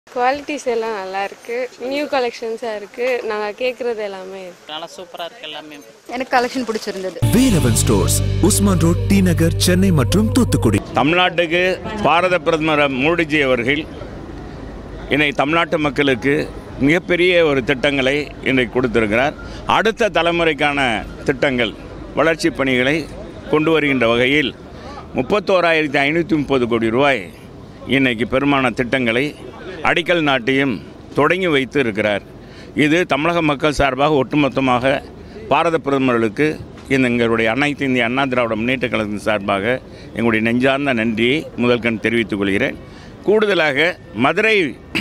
Qualities எல்லாம் நல்லா இருக்கு நியூ கலெக்ஷன்ஸாக இருக்கு நாங்கள் கேட்குறது எல்லாமே இருக்கு நல்லா சூப்பராக இருக்குது எல்லாமே எனக்கு கலெக்ஷன் பிடிச்சிருந்தது Velavan stores Usman road T Nagar Chennai மற்றும் தூத்துக்குடி தமிழ்நாட்டுக்கு பாரத பிரதமர் மோடிஜி அவர்கள் இன்னைக்கு தமிழ்நாட்டு மக்களுக்கு மிகப்பெரிய ஒரு திட்டங்களை இன்றைக்கு கொடுத்திருக்கிறார் அடுத்த தலைமுறைக்கான திட்டங்கள் வளர்ச்சி பணிகளை கொண்டு வருகின்ற வகையில் முப்பத்தோராயிரத்தி ஐநூற்றி முப்பது கோடி ரூபாய் இன்னைக்கு பெருமான திட்டங்களை அடிக்கல் நாட்டியும் தொடங்கி வைத்து இருக்கிறார் இது தமிழக மக்கள் சார்பாக ஒட்டுமொத்தமாக பாரத பிரதமர்களுக்கு இந்த எங்களுடைய அனைத்து இந்திய அண்ணா திராவிட முன்னேற்ற கழகத்தின் சார்பாக எங்களுடைய நெஞ்சார்ந்த நன்றியை முதல்கண் தெரிவித்துக் கொள்கிறேன் கூடுதலாக மதுரை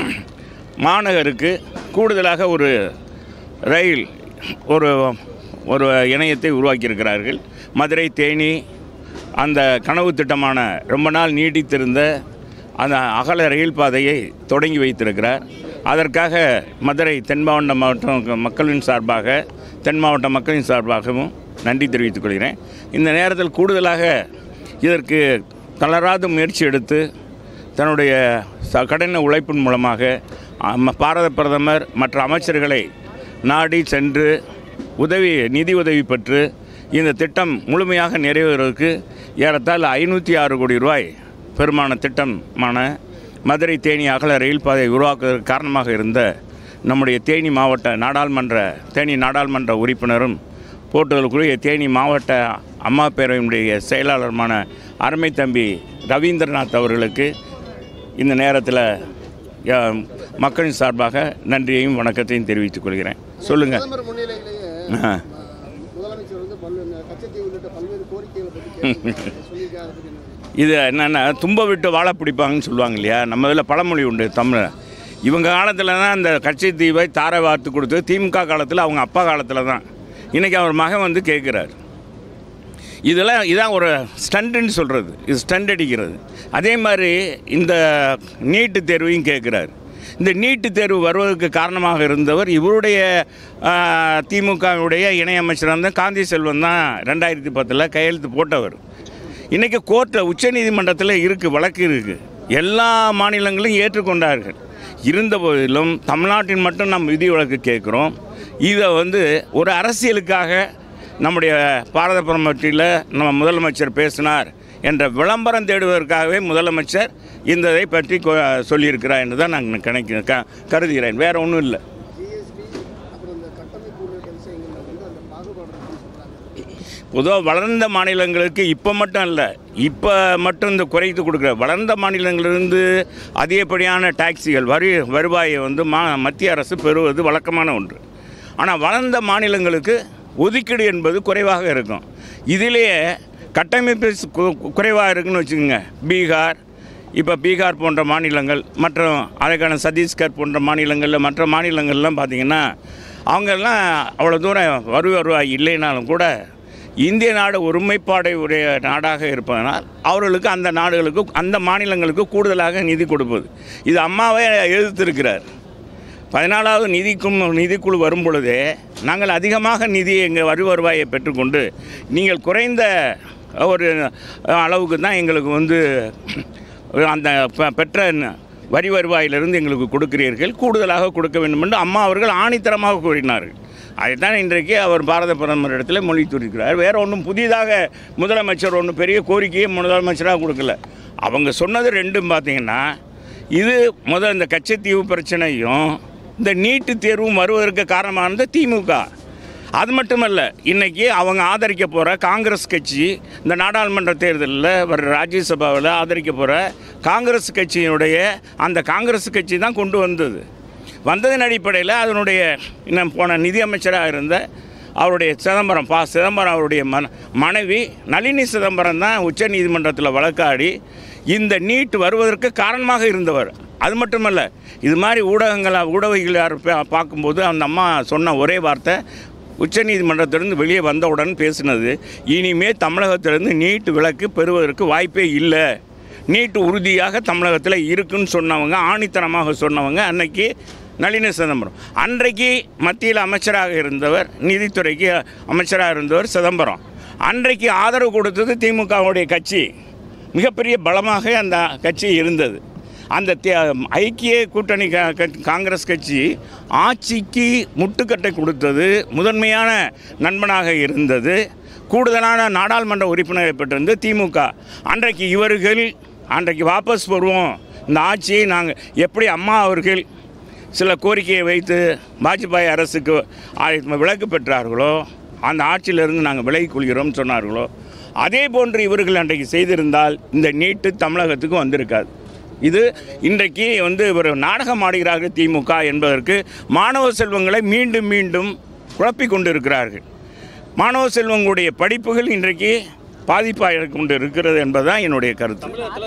மாநகருக்கு கூடுதலாக ஒரு ரயில் ஒரு ஒரு இணையத்தை உருவாக்கியிருக்கிறார்கள் மதுரை தேனி அந்த கனவு திட்டமான ரொம்ப நாள் நீடித்திருந்த அந்த அகல ரயில் பாதையை தொடங்கி வைத்திருக்கிறார் அதற்காக மதுரை தென் மாவட்ட மாவட்டம் மக்களின் சார்பாக தென் மாவட்ட மக்களின் சார்பாகவும் நன்றி தெரிவித்துக் கொள்கிறேன் இந்த நேரத்தில் கூடுதலாக இதற்கு தளராத முயற்சி எடுத்து தன்னுடைய ச கடின உழைப்பின் மூலமாக அம்ம- பாரத பிரதமர் மற்ற அமைச்சர்களை நாடி சென்று உதவி நிதி உதவி பெற்று இந்த திட்டம் முழுமையாக நிறைவேறுவதற்கு ஏறத்தாழ ஐநூற்றி ஆறு கோடி ரூபாய் பெருமான திட்டமான மதுரை தேனி அகல ரயில் பாதை உருவாக்குவதற்கு காரணமாக இருந்த நம்முடைய தேனி மாவட்ட நாடாளுமன்ற தேனி நாடாளுமன்ற உறுப்பினரும் போட்டுதலுக்குரிய தேனி மாவட்ட அம்மா பேரவையினுடைய செயலாளருமான அருமை தம்பி ரவீந்திரநாத் அவர்களுக்கு இந்த நேரத்தில் அஹ், மக்களின் சார்பாக நன்றியையும் வணக்கத்தையும் தெரிவித்துக் கொள்கிறேன் சொல்லுங்கள் பிரதமர் முன்னிலையிலேயே ஆ. முதலமைச்சர் வந்து பல்வேறு கச்சத்தீவு உள்ளிட்ட பல்வேறு கோரிக்கைகளை பற்றி கேட்டிருக்காரு. சொல்லியிருக்காரு அதை பற்றி என்ன நினைக்கிறீங்க? இது என்னென்னா தும்ப விட்டு வாழை பிடிப்பாங்கன்னு சொல்லுவாங்க இல்லையா நம்ம இதில் பழமொழி உண்டு தமிழ் இவங்க காலத்தில் தான் அந்த கட்சித்தீவை தாரை வார்த்து கொடுத்து திமுக காலத்தில் அவங்க அப்பா காலத்தில் தான் இன்றைக்கி அவர் மகன் வந்து கேட்குறாரு இதெல்லாம் இதான் ஒரு ஸ்டண்ட்டுன்னு சொல்கிறது இது ஸ்டண்ட் அடிக்கிறது அதே மாதிரி இந்த நீட்டு தேர்வையும் கேட்குறாரு இந்த நீட்டு தேர்வு வருவதற்கு காரணமாக இருந்தவர் இவருடைய திமுகவுடைய இணையமைச்சராக இருந்த காந்தி செல்வன் தான் ரெண்டாயிரத்தி பத்தில் கையெழுத்து போட்டவர் இன்றைக்கி கோர்ட்டில் உச்சநீதிமன்றத்தில் இருக்குது வழக்கு இருக்குது எல்லா மாநிலங்களும் ஏற்றுக்கொண்டார்கள் இருந்த போதிலும் தமிழ்நாட்டின் மட்டும் நம்ம விதி வழக்கு கேட்குறோம் இதை வந்து ஒரு அரசியலுக்காக நம்முடைய பாரத பிரதமற்றில் நம்ம முதலமைச்சர் பேசினார் என்ற விளம்பரம் தேடுவதற்காகவே முதலமைச்சர் இந்த இதை பற்றி கொ- சொல்லியிருக்கிறார் என்று தான் நான் கணக்கு க கருதுகிறேன் வேறு ஒன்றும் இல்லை ஜிஎஸ்டி அப்புறம் இந்த கட்டமைப்பு உள்ளிட்ட விஷயங்கள்ல வந்து அந்த பாகுபாடு இருக்குன்னு சொல்றாங்க பொதுவாக வளர்ந்த மாநிலங்களுக்கு இப்போ மட்டும் இல்லை இப்போ மட்டும் இந்த குறைத்து கொடுக்குற வளர்ந்த மாநிலங்களிலிருந்து அதிகப்படியான டாக்ஸிகள் வரி வருவாயை வந்து மா மத்திய அரசு பெறுவது வழக்கமான ஒன்று ஆனால் வளர்ந்த மாநிலங்களுக்கு ஒதுக்கீடு என்பது குறைவாக இருக்கும் இதிலேயே கட்டமைப்பு சு- கு- கு- குறைவாக இருக்குன்னு வச்சுக்கோங்க பீகார் இப்போ பீகார் போன்ற மாநிலங்கள் மற்றும் அதற்கான சத்தீஸ்கர் போன்ற மாநிலங்களில் மற்ற மாநிலங்கள்லாம் பார்த்திங்கன்னா அவங்கெல்லாம் அவ்வளோ தூரம் வரு வருவாய் இல்லைனாலும் கூட இந்திய நாடு ஒருமைப்பாடை உடைய நாடாக இருப்பதனால் அவர்களுக்கு அந்த நாடுகளுக்கு அந்த மாநிலங்களுக்கு கூடுதலாக நிதி கொடுப்பது இது அம்மாவே எழுதித்திருக்கிறார் பதினாலாவது நிதிக்கும் நிதிக்குழு வரும் பொழுதே நாங்கள் அதிகமாக நிதி எங்கள் வரி வருவாயை பெற்றுக்கொண்டு நீங்கள் குறைந்த ஒரு அளவுக்கு தான் எங்களுக்கு வந்து அந்த பெ- பெற்ற வரி வருவாயிலிருந்து எங்களுக்கு கொடுக்கிறீர்கள் கூடுதலாக கொடுக்க வேண்டும் என்று அம்மா அவர்கள் ஆணித்தரமாக கூறினார்கள் அதைத்தான் இன்றைக்கு அவர் பாரத பிரதமரிடத்தில் மொழி துரிக்கிறார் வேறு ஒன்றும் புதிதாக முதலமைச்சர் ஒன்றும் பெரிய கோரிக்கையை முதலமைச்சராக கொடுக்கல அவங்க சொன்னது ரெண்டும் பார்த்தீங்கன்னா இது முதல் இந்த கச்சத்தீவு பிரச்சனையும் இந்த நீட்டு தேர்வும் வருவதற்கு காரணமானது திமுக அது மட்டுமல்ல இன்னைக்கு அவங்க ஆதரிக்க போகிற காங்கிரஸ் கட்சி இந்த நாடாளுமன்ற தேர்தலில் வர ராஜ்யசபாவில் ஆதரிக்க போகிற காங்கிரஸ் கட்சியினுடைய அந்த காங்கிரஸ் கட்சி தான் கொண்டு வந்தது வந்ததன் அடிப்படையில் அதனுடைய இன்னும் போன நிதியமைச்சராக இருந்த அவருடைய சிதம்பரம் பா சிதம்பரம் அவருடைய மன மனைவி நளினி சிதம்பரம் தான் உச்ச நீதிமன்றத்தில் வழக்காடி இந்த நீட் வருவதற்கு காரணமாக இருந்தவர் அது மட்டுமல்ல இது மாதிரி ஊடகங்களை ஊடகங்கள் பா- பார்க்கும்போது அந்த அம்மா சொன்ன ஒரே வார்த்தை உச்சநீதிமன்றத்திலிருந்து வெளியே வந்தவுடன் பேசினது இனிமே தமிழகத்திலிருந்து நீட் விலக்கு பெறுவதற்கு வாய்ப்பே இல்லை நீட் உறுதியாக தமிழகத்தில் இருக்குன்னு சொன்னவங்க ஆணித்தனமாக சொன்னவங்க அன்னைக்கு நளின சிதம்பரம் அன்றைக்கு மத்தியில் அமைச்சராக இருந்தவர் நீதித்துறைக்கு அமைச்சராக இருந்தவர் சிதம்பரம் அன்றைக்கு ஆதரவு கொடுத்தது திமுகவுடைய கட்சி மிகப்பெரிய பலமாக அந்த கட்சி இருந்தது அந்த தே- ஐக்கிய கூட்டணி கா- கட்சி- காங்கிரஸ் கட்சி ஆட்சிக்கு முட்டுக்கட்டை கொடுத்தது முதன்மையான நண்பனாக இருந்தது கூடுதலான நாடாளுமன்ற உறுப்பினரை பெற்றிருந்து திமுக அன்றைக்கு இவர்கள் அன்றைக்கு வாபஸ் வருவோம் இந்த ஆட்சியை நாங்கள் எப்படி அம்மா அவர்கள் சில கோரிக்கையை வைத்து வாஜ்பாய் அரசுக்கு ஆ- விலக்கு பெற்றார்களோ அந்த ஆட்சியிலிருந்து நாங்கள் விலகிக் கொள்கிறோம் சொன்னார்களோ அதே போன்று இவர்கள் அன்றைக்கு செய்திருந்தால் இந்த நீட்டு தமிழகத்துக்கு வந்திருக்காது இது இன்றைக்கு வந்து ஒரு நாடகம் ஆடுகிறார்கள் திமுக என்பதற்கு மாணவ செல்வங்களை மீண்டும் மீண்டும் குழப்பிக் கொண்டிருக்கிறார்கள் மாணவ செல்வங்களுடைய படிப்புகள் இன்றைக்கு பாதிப்பாக கொண்டு இருக்கிறது என்பதுதான் என்னுடைய கருத்து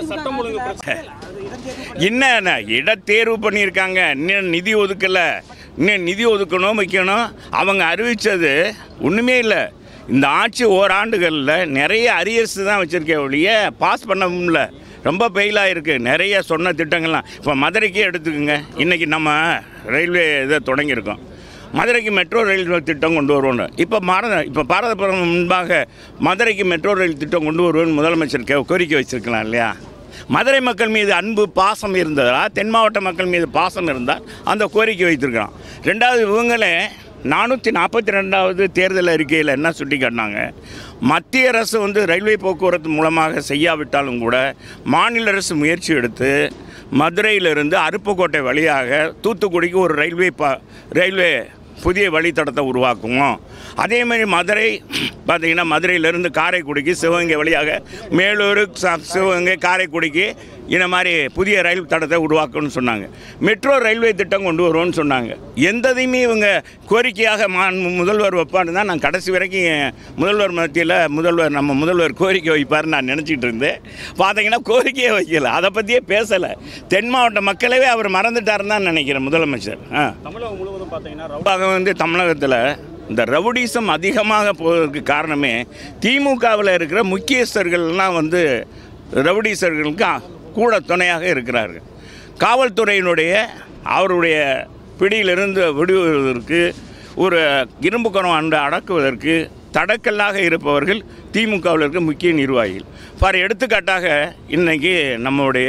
என்ன இடத்தேர்வு பண்ணியிருக்காங்க இன்னும் நிதி ஒதுக்கலை இன்னும் நிதி ஒதுக்கணும் வைக்கணும் அவங்க அறிவித்தது ஒன்றுமே இல்லை இந்த ஆட்சி ஓராண்டுகளில் நிறைய அரியர்ஸ் தான் வச்சுருக்கே ஒழிய பாஸ் பண்ண முடியல ரொம்ப ஃபெயிலாக இருக்குது நிறைய சொன்ன திட்டங்கள்லாம் இப்போ மதுரைக்கே எடுத்துக்கோங்க இன்றைக்கி நம்ம ரயில்வே இதை தொடங்கியிருக்கோம் மதுரைக்கு மெட்ரோ ரயில் திட்டம் கொண்டு வருவோம் இப்போ பாரத இப்போ பாரதபுரம் முன்பாக மதுரைக்கு மெட்ரோ ரயில் திட்டம் கொண்டு வருவோன்னு முதலமைச்சர் கே- கோரிக்கை வச்சிருக்கலாம் இல்லையா மதுரை மக்கள் மீது அன்பு பாசம் இருந்ததா தென் மாவட்ட மக்கள் மீது பாசம் இருந்தால் அந்த கோரிக்கை வைத்திருக்கிறான் ரெண்டாவது இவங்களே நானூற்றி நாற்பத்தி ரெண்டாவது தேர்தல் அறிக்கையில் என்ன சுட்டி காட்டினாங்க மத்திய அரசு வந்து ரயில்வே போக்குவரத்து மூலமாக செய்யாவிட்டாலும் கூட மாநில அரசு முயற்சி எடுத்து மதுரையிலிருந்து அருப்புக்கோட்டை வழியாக தூத்துக்குடிக்கு ஒரு ரயில்வே பா ரயில்வே புதிய வழித்தடத்தை உருவாக்குவோம் அதே மாதிரி மதுரை பார்த்திங்கன்னா மதுரையிலேருந்து காரைக்குடிக்கு சிவகங்கை வழியாக மேலூர் ச- சிவகங்கை காரைக்குடிக்கு இந்த மாதிரி புதிய ரயில் தடத்தை உருவாக்கணும்னு சொன்னாங்க மெட்ரோ ரயில்வே திட்டம் கொண்டு வருவோம்னு சொன்னாங்க எந்ததையுமே இவங்க கோரிக்கையாக மா முதல்வர் வைப்பான்னு தான் நான் கடைசி வரைக்கும் என் முதல்வர் மத்தியில் முதல்வர் நம்ம முதல்வர் கோரிக்கை வைப்பார்னு நான் நினச்சிட்டு இருந்தேன் பார்த்தீங்கன்னா கோரிக்கையே வைக்கல அதை பற்றியே பேசலை தென் மாவட்ட மக்களவே அவர் மறந்துட்டாருன்னு தான் நினைக்கிறேன் முதலமைச்சர் ஆ தமிழகம் முழுவதும் பார்த்தீங்கன்னா ரவு- குறிப்பாக வந்து தமிழகத்தில் இந்த ரவுடிசம் அதிகமாக போவதற்கு காரணமே திமுகவில் இருக்கிற முக்கியஸ்தர்கள்லாம் வந்து ரவுடிசர்களுக்கு கூட துணையாக இருக்கிறார்கள் காவல்துறையினுடைய அவருடைய பிடியிலிருந்து விடுவதற்கு ஒரு இரும்பு குரம் அண்டு அடக்குவதற்கு தடக்கல்லாக இருப்பவர்கள் திமுகவில் இருக்க முக்கிய நிர்வாகிகள் ஃபார் எடுத்துக்காட்டாக இன்னைக்கு நம்முடைய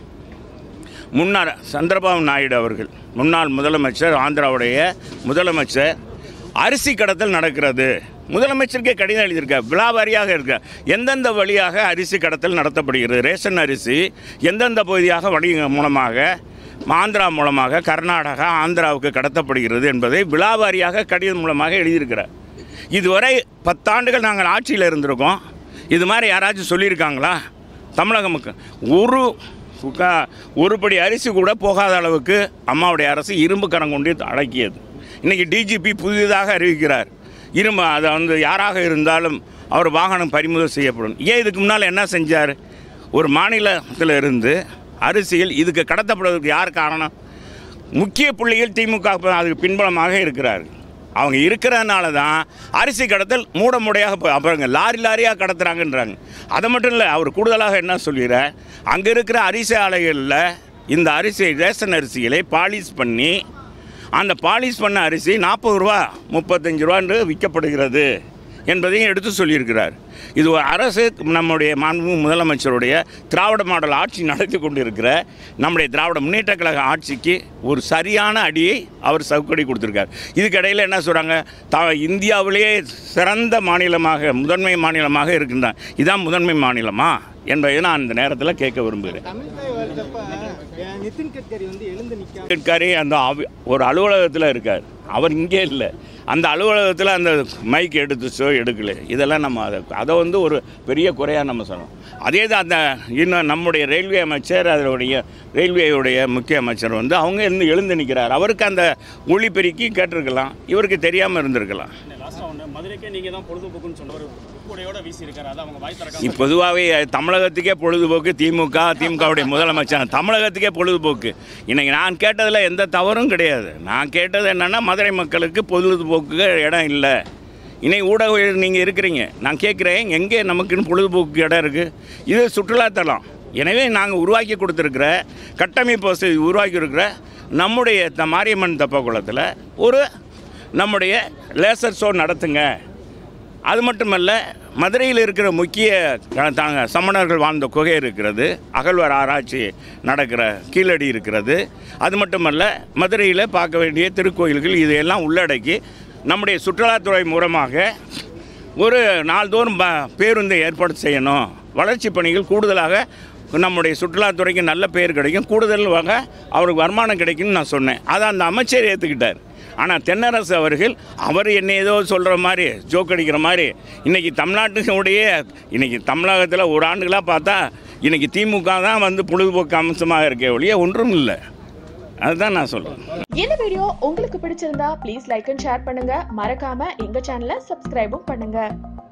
முன்னாள் சந்திரபாபு நாயுடு அவர்கள் முன்னாள் முதலமைச்சர் ஆந்திராவுடைய முதலமைச்சர் அரிசி கடத்தல் நடக்கிறது முதலமைச்சருக்கே கடிதம் எழுதியிருக்கார் விழாவாரியாக இருக்க எந்தெந்த வழியாக அரிசி கடத்தல் நடத்தப்படுகிறது ரேஷன் அரிசி எந்தெந்த பகுதியாக வழி மூலமாக ஆந்திரா மூலமாக கர்நாடகா ஆந்திராவுக்கு கடத்தப்படுகிறது என்பதை விழாவாரியாக கடிதம் மூலமாக எழுதியிருக்கிறார் இதுவரை பத்தாண்டுகள் நாங்கள் ஆட்சியில் இருந்திருக்கோம் இது மாதிரி யாராச்சும் சொல்லியிருக்காங்களா தமிழக மக்கள் ஒரு சுக்கா- ஒரு படி அரிசி கூட போகாத அளவுக்கு அம்மாவுடைய அரசு இரும்பு கரம் கொண்டு அடக்கியது இன்றைக்கி டிஜிபி புதிதாக அறிவிக்கிறார் இரும்பு அதை வந்து யாராக இருந்தாலும் அவர் வாகனம் பறிமுதல் செய்யப்படும் ஏன் இதுக்கு முன்னால் என்ன செஞ்சார் ஒரு மாநிலத்தில் இருந்து அரிசியில் இதுக்கு கடத்தப்படுவதற்கு யார் காரணம் முக்கிய புள்ளிகள் திமுக ப- அதுக்கு பின்பலமாக இருக்கிறார்கள் அவங்க இருக்கிறதுனால தான் அரிசி கடத்தல் மூட மூடையாக போய் அப்புறங்க லாரி லாரியாக கடத்துறாங்கன்றாங்க அது மட்டும் இல்லை அவர் கூடுதலாக என்ன சொல்கிறார் அங்கே இருக்கிற அரிசி ஆலைகளில் இந்த அரிசி ரேஷன் அரிசிகளை பாலிஷ் பண்ணி அந்த பாலிஷ் பண்ண அரிசி நாற்பது ரூபா முப்பத்தஞ்சு ரூபான்னு விற்கப்படுகிறது என்பதையும் எடுத்து சொல்லியிருக்கிறார் இது ஒரு அரசு நம்முடைய மாண்பு முதலமைச்சருடைய திராவிட மாடல் ஆட்சி நடத்தி கொண்டிருக்கிற நம்முடைய திராவிட முன்னேற்ற கழக ஆட்சிக்கு ஒரு சரியான அடியை அவர் சவுக்கடி கொடுத்துருக்கார் இதுக்கிடையில் என்ன சொல்கிறாங்க த இந்தியாவிலேயே சிறந்த மாநிலமாக முதன்மை மாநிலமாக இருக்கின்றான் இதான் முதன்மை மாநிலமா என்பதை நான் இந்த நேரத்தில் கேட்க விரும்புகிறேன் தமிழ்தாய் வருத்தப்ப அஹ், நிதின் கட்கரி வந்து எழுந்து நிற்க இருக்காரு அந்த அவி- ஒரு அலுவலகத்தில் இருக்கார் அவர் இங்கே இல்லை அந்த அலுவலகத்தில் அந்த மைக் எடுத்துச்சோ எடுக்கல இதெல்லாம் நம்ம அதை அதை வந்து ஒரு பெரிய குறையாக நம்ம சொல்லணும் அதே தான் அந்த இன்னும் நம்முடைய ரயில்வே அமைச்சர் அதனுடைய ரயில்வேயுடைய முக்கிய அமைச்சர் வந்து அவங்க எழுந்து எழுந்து நிற்கிறார் அவருக்கு அந்த ஒளிபெருக்கி கேட்டிருக்கலாம் இவருக்கு தெரியாமல் இருந்திருக்கலாம் லாஸ்ட்டாக ஒன்று மதுரைக்கே நீங்கள் தான் பொழுதுபோக்குன்னு சொன்ன ஒரு உப்புடையோட வீசி இருக்காரு அதை அவங்க வாய் திறக்காம பொதுவாகவே தமிழகத்துக்கே பொழுதுபோக்கு திமுக திமுகவுடைய முதலமைச்சர் தமிழகத்துக்கே பொழுதுபோக்கு இன்னைக்கு நான் கேட்டதில் எந்த தவறும் கிடையாது நான் கேட்டது என்னென்னா மதுரை மக்களுக்கு பொழுதுபோக்கு இடம் இல்லை இன்னைக்கு ஊடக நீங்கள் இருக்கிறீங்க நான் கேட்குறேன் எங்கே நமக்குன்னு பொழுதுபோக்கு இடம் இருக்குது இது சுற்றுலாத்தலம் எனவே நாங்கள் உருவாக்கி கொடுத்துருக்குற கட்டமைப்பு வசதி உருவாக்கி இருக்கிற நம்முடைய த மாரியம்மன் தப்பக்குளத்தில் ஒரு நம்முடைய லேசர் ஷோ நடத்துங்க அது மட்டுமல்ல மதுரையில் இருக்கிற முக்கிய அஹ், தாங்க சமணர்கள் வாழ்ந்த குகை இருக்கிறது அகழ்வார் ஆராய்ச்சி நடக்கிற கீழடி இருக்கிறது அது மட்டுமல்ல மதுரையில் பார்க்க வேண்டிய திருக்கோயில்கள் இதையெல்லாம் உள்ளடக்கி நம்முடைய சுற்றுலாத்துறை மூலமாக ஒரு நாள்தோறும் ப பேருந்து ஏற்பாடு செய்யணும் வளர்ச்சி பணிகள் கூடுதலாக நம்முடைய சுற்றுலாத்துறைக்கு நல்ல பேர் கிடைக்கும் கூடுதல் வகை அவருக்கு வருமானம் கிடைக்கும்னு நான் சொன்னேன் அதை அந்த அமைச்சர் ஏற்றுக்கிட்டார் ஆனால் தென்னரசு அவர்கள் அவர் என்ன ஏதோ சொல்கிற மாதிரி ஜோக் அடிக்கிற மாதிரி இன்றைக்கி தமிழ்நாட்டினுடைய இன்றைக்கி தமிழகத்தில் ஒரு ஆண்டுகளாக பார்த்தா இன்றைக்கி திமுக தான் வந்து பொழுதுபோக்கு அம்சமாக இருக்கே ஒழிய ஒன்றும் இல்லை அதுதான் நான் சொல்கிறேன் இந்த வீடியோ உங்களுக்கு பிடிச்சிருந்தா ப்ளீஸ் லைக் அண்ட் ஷேர் பண்ணுங்க மறக்காம எங்க சேனலை சப்ஸ்கிரைபும் பண்ணுங்க